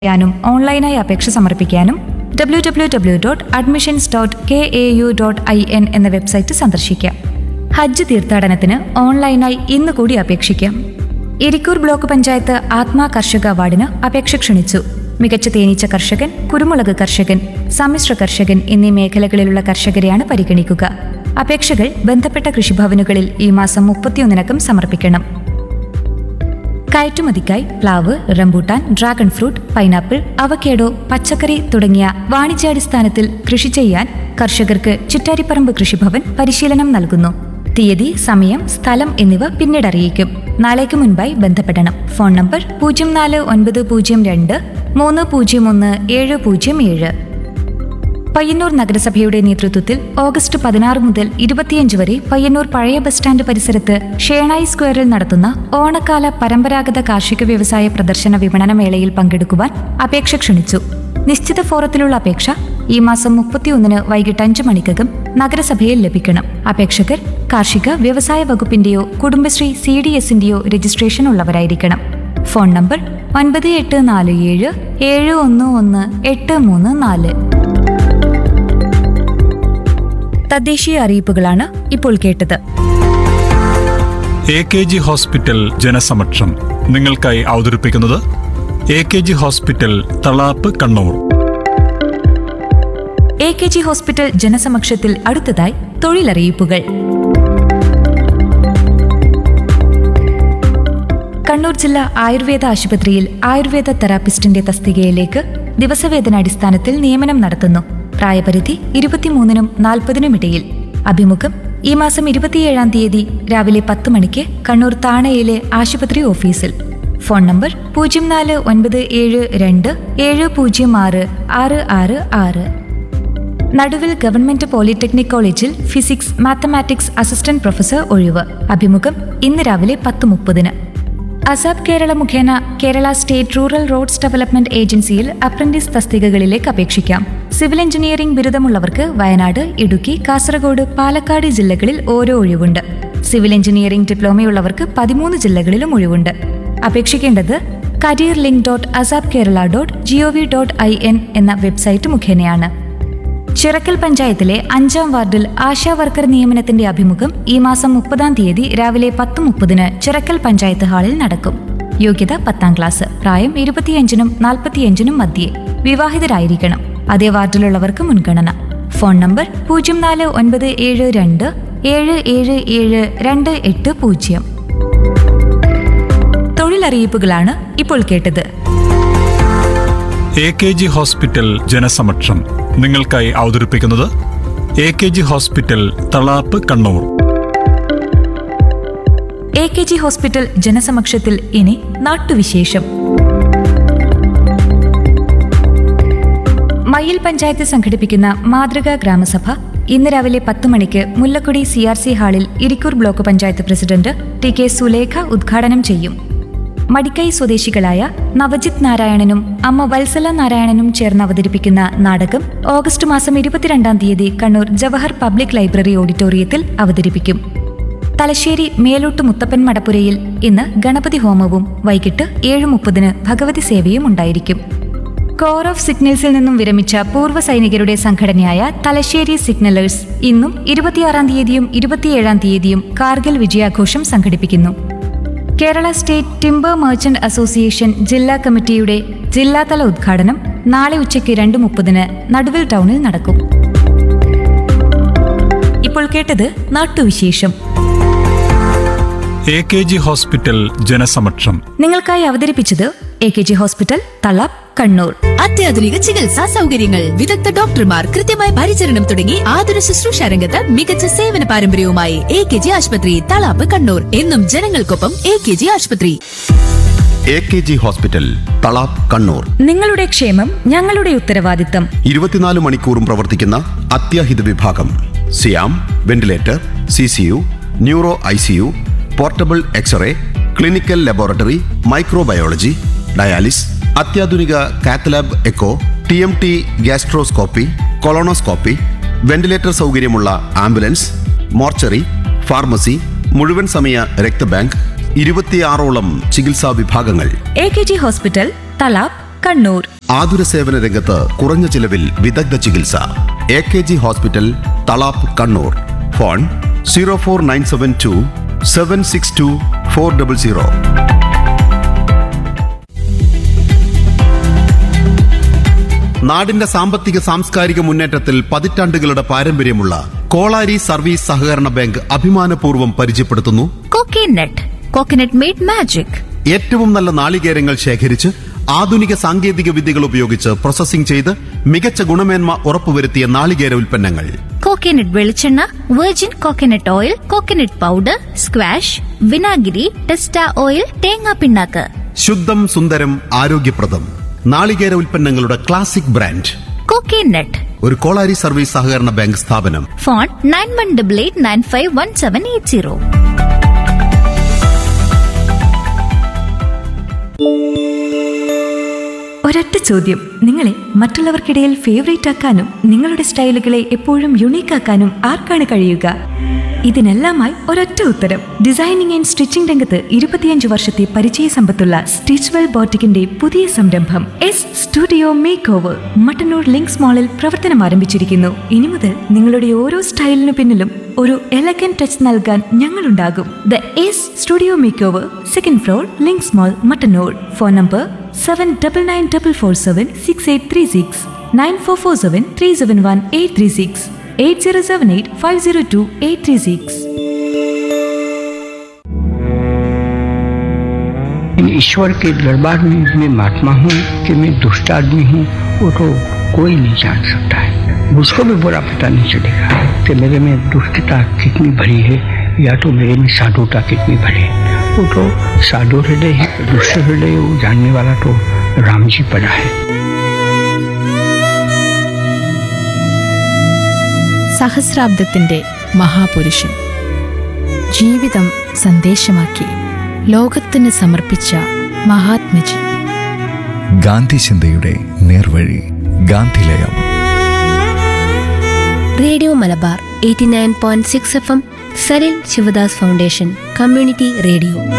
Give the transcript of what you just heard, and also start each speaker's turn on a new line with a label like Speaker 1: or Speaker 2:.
Speaker 1: ചെയ്യാനും ഓൺലൈനായി അപേക്ഷ സമർപ്പിക്കാനും W W W dot admissions dot K A U dot I N എന്ന വെബ്സൈറ്റ് സന്ദർശിക്കാം ഹജ്ജ് തീർത്ഥാടനത്തിന് ഓൺലൈനായി ഇന്ന് കൂടി അപേക്ഷിക്കാം ഇരിക്കൂർ ബ്ലോക്ക് പഞ്ചായത്ത് ആത്മാ കർഷക അവാർഡിന് അപേക്ഷ ക്ഷണിച്ചു മികച്ച തേനീച്ച കർഷകൻ കുരുമുളക് കർഷകൻ സമ്മിശ്ര കർഷകൻ എന്നീ മേഖലകളിലുള്ള കർഷകരെയാണ് പരിഗണിക്കുക അപേക്ഷകൾ ബന്ധപ്പെട്ട കൃഷിഭവനുകളിൽ ഈ മാസം മുപ്പത്തിയൊന്നിനകം സമർപ്പിക്കണം കയറ്റുമതിക്കായി പ്ലാവ് rambutan dragon fruit pineapple avocado പച്ചക്കറി തുടങ്ങിയ വാണിജ്യാടിസ്ഥാനത്തിൽ കൃഷി ചെയ്യാൻ കർഷകർക്ക് ചിറ്റാരിപ്പറമ്പ് കൃഷിഭവൻ പരിശീലനം നൽകുന്നു തീയതി സമയം സ്ഥലം എന്നിവ പിന്നീട് അറിയിക്കും നാളേക്ക് മുൻപായി ബന്ധപ്പെടണം ഫോൺ നമ്പർ പൂജ്യം നാല് ഒൻപത് പൂജ്യം രണ്ട് മൂന്ന് പൂജ്യം ഒന്ന് ഏഴ് പൂജ്യം ഏഴ് പയ്യന്നൂർ നഗരസഭയുടെ നേതൃത്വത്തിൽ ഓഗസ്റ്റ് പതിനാറ് മുതൽ ഇരുപത്തിയഞ്ച് വരെ പയ്യന്നൂർ പഴയ ബസ് സ്റ്റാൻഡ് പരിസരത്ത് ഷേണായി സ്ക്വയറിൽ നടത്തുന്ന ഓണക്കാല പരമ്പരാഗത കാർഷിക വ്യവസായ പ്രദർശന വിപണന മേളയിൽ പങ്കെടുക്കുവാൻ അപേക്ഷ ക്ഷണിച്ചു നിശ്ചിത ഫോറത്തിലുള്ള അപേക്ഷ ഈ മാസം മുപ്പത്തിയൊന്നിന് വൈകിട്ട് അഞ്ച് മണിക്കകം നഗരസഭയിൽ ലഭിക്കണം അപേക്ഷകർ കാർഷിക വ്യവസായ വകുപ്പിന്റെയോ കുടുംബശ്രീ സി ഡി എസിന്റെയോ രജിസ്ട്രേഷൻ ഉള്ളവരായിരിക്കണം ഫോൺ നമ്പർ ഒൻപത് എട്ട് നാല് ഏഴ് ഏഴ് ഒന്ന് ഒന്ന് എട്ട് മൂന്ന് നാല് തദ്ദേശീയ അറിയിപ്പുകളാണ് ഇപ്പോൾ കേട്ടത്
Speaker 2: എ കെ ജി ഹോസ്പിറ്റൽ ജനസമക്ഷം നിങ്ങൾക്കായി അവതരിപ്പിക്കുന്നത് A K G hospital Thalap Kannur
Speaker 1: A K G hospital ജനസമക്ഷത്തിൽ അടുത്തതായി തൊഴിലറിയിപ്പുകൾ കണ്ണൂർ ജില്ലാ ആയുർവേദ ആശുപത്രിയിൽ ആയുർവേദ തെറാപ്പിസ്റ്റിന്റെ തസ്തികയിലേക്ക് ദിവസവേതനാടിസ്ഥാനത്തിൽ നിയമനം നടത്തുന്നു പ്രായപരിധി ഇരുപത്തിമൂന്നിനും നാൽപ്പതിനും ഇടയിൽ അഭിമുഖം ഈ മാസം ഇരുപത്തിയേഴാം തീയതി രാവിലെ പത്ത് മണിക്ക് കണ്ണൂർ താണയിലെ ആശുപത്രി ഓഫീസിൽ ഫോൺ നമ്പർ പൂജ്യം നാല് ഒൻപത് ഏഴ് രണ്ട് ഏഴ് പൂജ്യം ആറ് ആറ് ആറ് ആറ് നടുവിൽ ഗവൺമെന്റ് പോളിടെക്നിക് കോളേജിൽ ഫിസിക്സ് മാത്തമാറ്റിക്സ് അസിസ്റ്റന്റ് പ്രൊഫസർ ഒഴിവ് അഭിമുഖം ഇന്ന് രാവിലെ പത്ത് മുപ്പതിന് അസാബ് കേരള മുഖേന Kerala state rural roads development ഏജൻസിയിൽ അപ്രന്റീസ് തസ്തികകളിലേക്ക് അപേക്ഷിക്കാം സിവിൽ എഞ്ചിനീയറിംഗ് ബിരുദമുള്ളവർക്ക് വയനാട് ഇടുക്കി കാസർഗോഡ് പാലക്കാട് ജില്ലകളിൽ ഓരോ ഒഴിവുണ്ട് സിവിൽ എഞ്ചിനീയറിംഗ് ഡിപ്ലോമയുള്ളവർക്ക് പതിമൂന്ന് ജില്ലകളിലും ഒഴിവുണ്ട് അപേക്ഷിക്കേണ്ടത് career link dot ASAP Kerala dot GOV dot I N എന്ന വെബ്സൈറ്റ് മുഖേനയാണ് ചിറക്കൽ പഞ്ചായത്തിലെ അഞ്ചാം വാർഡിൽ ആശാ വർക്കർ നിയമനത്തിന്റെ അഭിമുഖം ഈ മാസം മുപ്പതാം തീയതി രാവിലെ പത്ത് മുപ്പതിന് ചിറക്കൽ പഞ്ചായത്ത് ഹാളിൽ നടക്കും യോഗ്യത പത്താം ക്ലാസ് പ്രായം ഇരുപത്തിയഞ്ചിനും നാൽപ്പത്തിയഞ്ചിനും മധ്യേ വിവാഹിതരായിരിക്കണം അതേ വാർഡിലുള്ളവർക്ക് മുൻഗണന ഫോൺ നമ്പർ പൂജ്യം നാല് ഒൻപത് ഏഴ് രണ്ട് ഏഴ് ഏഴ് ഏഴ് രണ്ട് എട്ട് പൂജ്യം തൊഴിലറിയിപ്പുകളാണ് ഇപ്പോൾ കേട്ടത്
Speaker 2: എ കെ ജി ഹോസ്പിറ്റൽ ജനസമക്ഷം നിങ്ങൾക്കായി അവതരിപ്പിക്കുന്നത് A K G hospital Thalap Kannur
Speaker 1: A K G hospital ജനസമക്ഷത്തിൽ ഇനി നാട്ടുവിശേഷം മയ്യിൽ പഞ്ചായത്ത് സംഘടിപ്പിക്കുന്ന മാതൃകാ ഗ്രാമസഭ ഇന്ന് രാവിലെ പത്ത് മണിക്ക് മുല്ലക്കുടി സി ആർ സി ഹാളിൽ Irikkur block panchayat president T K Sulekha ഉദ്ഘാടനം ചെയ്യും മടിക്കൈ സ്വദേശികളായ നവജിത് നാരായണനും അമ്മ വത്സല നാരായണനും ചേർന്ന് അവതരിപ്പിക്കുന്ന നാടകം ഓഗസ്റ്റ് മാസം ഇരുപത്തിരണ്ടാം തീയതി കണ്ണൂർ ജവഹർ പബ്ലിക് ലൈബ്രറി ഓഡിറ്റോറിയത്തിൽ അവതരിപ്പിക്കും തലശ്ശേരി മേലോട്ട് മുത്തപ്പൻ മടപ്പുരയിൽ ഇന്ന് ഗണപതി ഹോമവും വൈകിട്ട് ഏഴ് മുപ്പതിന് ഭഗവതി സേവയും ഉണ്ടായിരിക്കും കോർ ഓഫ് സിഗ്നൽസിൽ നിന്നും വിരമിച്ച പൂർവ്വ സൈനികരുടെ സംഘടനയായ തലശ്ശേരി സിഗ്നലേഴ്സ് ഇന്നും ഇരുപത്തിയാറാം തീയതിയും ഇരുപത്തിയേഴാം തീയതിയും കാർഗിൽ വിജയാഘോഷം സംഘടിപ്പിക്കുന്നു Kerala state timber merchant association ജില്ലാ കമ്മിറ്റിയുടെ ജില്ലാതല ഉദ്ഘാടനം നാളെ ഉച്ചയ്ക്ക് രണ്ട് മുപ്പതിന് നടുവിൽ ടൗണിൽ നടക്കും ഇപ്പോൾ കേട്ടത് നാട്ടുവിശേഷം
Speaker 2: എ കെ ജി ഹോസ്പിറ്റൽ ജനസമക്ഷം
Speaker 1: നിങ്ങൾക്കായി അവതരിപ്പിച്ചത് A K G hospital Thalap Kannur
Speaker 3: അത്യാധുനിക ചികിത്സാ സൗകര്യങ്ങൾ വിദഗ്ധ ഡോക്ടർമാർ കൃത്യമായ പരിചരണം തുടങ്ങി ആതുര ശുശ്രൂഷ രംഗത്ത് മികച്ച സേവന പാരമ്പര്യവുമായി എ കെ ജി ആശുപത്രി തളാപ്പ് കണ്ണൂർ എന്നും ജനങ്ങൾക്കൊപ്പം എ കെ ജി ആശുപത്രി
Speaker 4: A K G hospital Thalap Kannur
Speaker 1: നിങ്ങളുടെ ക്ഷേമം ഞങ്ങളുടെ ഉത്തരവാദിത്തം
Speaker 4: ഇരുപത്തിനാല് മണിക്കൂറും പ്രവർത്തിക്കുന്ന അത്യാഹിത വിഭാഗം സിയാം ventilator C C U neuro I C U portable X ray clinical laboratory microbiology dialysis അത്യാധുനിക cath lab echo T M T gastroscopy colonoscopy ventilator സൗകര്യമുള്ള ആംബുലൻസ് മോർച്ചറി ഫാർമസി മുഴുവൻ സമയ രക്തബാങ്ക് ഇരുപത്തിയാറോളം ചികിത്സാ വിഭാഗങ്ങൾ
Speaker 1: A K G hospital Thalap Kannur
Speaker 4: ആതുര സേവന രംഗത്ത് കുറഞ്ഞ ചിലവിൽ വിദഗ്ധ ചികിത്സ A K G hospital Thalap Kannur phone zero four nine seven two seven six two four double zero നാടിന്റെ സാമ്പത്തിക സാംസ്കാരിക മുന്നേറ്റത്തിൽ പതിറ്റാണ്ടുകളുടെ പാരമ്പര്യമുള്ള കോളാരി സർവീസ് സഹകരണ ബാങ്ക് അഭിമാനപൂർവ്വം പരിചയപ്പെടുത്തുന്നു
Speaker 1: കോക്കനട്ട് കോക്കനട്ട് മെയ്ഡ് മാജിക്
Speaker 4: ഏറ്റവും നല്ല നാളികേരങ്ങൾ ശേഖരിച്ച് ആധുനിക സാങ്കേതിക വിദ്യകൾ ഉപയോഗിച്ച് പ്രോസസ്സിംഗ് ചെയ്ത് മികച്ച ഗുണമേന്മ ഉറപ്പുവരുത്തിയ നാളികേര ഉൽപ്പന്നങ്ങൾ
Speaker 5: കോക്കനട്ട് വെളിച്ചെണ്ണ virgin coconut oil coconut powder squash വിനാഗിരി ടെസ്റ്റ ഓയിൽ തേങ്ങാ പിണ്ണാക്ക്
Speaker 4: ശുദ്ധം സുന്ദരം ആരോഗ്യപ്രദം നാളികേര ഉൽപ്പന്നങ്ങളുടെ ക്ലാസിക് ബ്രാൻഡ്
Speaker 5: കോക്കനട്ട്
Speaker 4: ഒരു കോളാരി സർവീസ് സഹകരണ ബാങ്ക് സ്ഥാപനം
Speaker 5: phone nine one double eight nine five one seven eight zero
Speaker 1: ഒരൊറ്റ ചോദ്യം നിങ്ങളെ മറ്റുള്ളവർക്കിടയിൽ ഫേവറേറ്റ് ആക്കാനും നിങ്ങളുടെ സ്റ്റൈലുകളെ എപ്പോഴും യുണീക്ക് ആക്കാനും ആർക്കാണ് കഴിയുക ഇതിനെല്ലാമായി ഒരൊറ്റ ഉത്തരം ഡിസൈനിങ് ആൻഡ് സ്റ്റിച്ചിംഗ് രംഗത്ത് ഇരുപത്തിയഞ്ച് വർഷത്തെ പരിചയ സമ്പത്തുള്ള സ്റ്റിച്ച്വെൽ ബോട്ടിക്കിന്റെ പുതിയ സംരംഭം S studio makeover Mattannur Links മാളിൽ പ്രവർത്തനം ആരംഭിച്ചിരിക്കുന്നു ഇനി മുതൽ നിങ്ങളുടെ ഓരോ സ്റ്റൈലിനു പിന്നിലും ഒരു എലഗൻ ടച്ച് നൽകാൻ ഞങ്ങളുണ്ടാകും the S studio makeover second floor Links mall Mattannur phone number seven double nine double four seven six eight three six nine four four seven three seven one eight three six eight zero seven eight five zero two eight three six
Speaker 6: इन ईश्वर के दरबार में मैं महात्मा हूँ कि मैं दुष्ट आदमी हूँ वो तो कोई नहीं जान सकता है मुझको भी बुरा पता नहीं चलेगा कि मेरे में दुष्टता कितनी भरी है या तो मेरे में साधुता कितनी भरी है वो तो साधु हृदय है दुष्ट हृदय वो जानने वाला तो राम जी पड़ा है
Speaker 3: സഹസ്രാബ്ദത്തിന്റെ മഹാപുരുഷൻ ജീവിതം സന്ദേശമാക്കി ലോകത്തിന് സമർപ്പിച്ച മഹാത്മജി
Speaker 7: ഗാന്ധി ചിന്തയുടെ നേർവഴി Gandhilayam
Speaker 8: radio Malabar eighty nine point six F M സരിൽ ശിവദാസ് ഫൗണ്ടേഷൻ കമ്മ്യൂണിറ്റി റേഡിയോ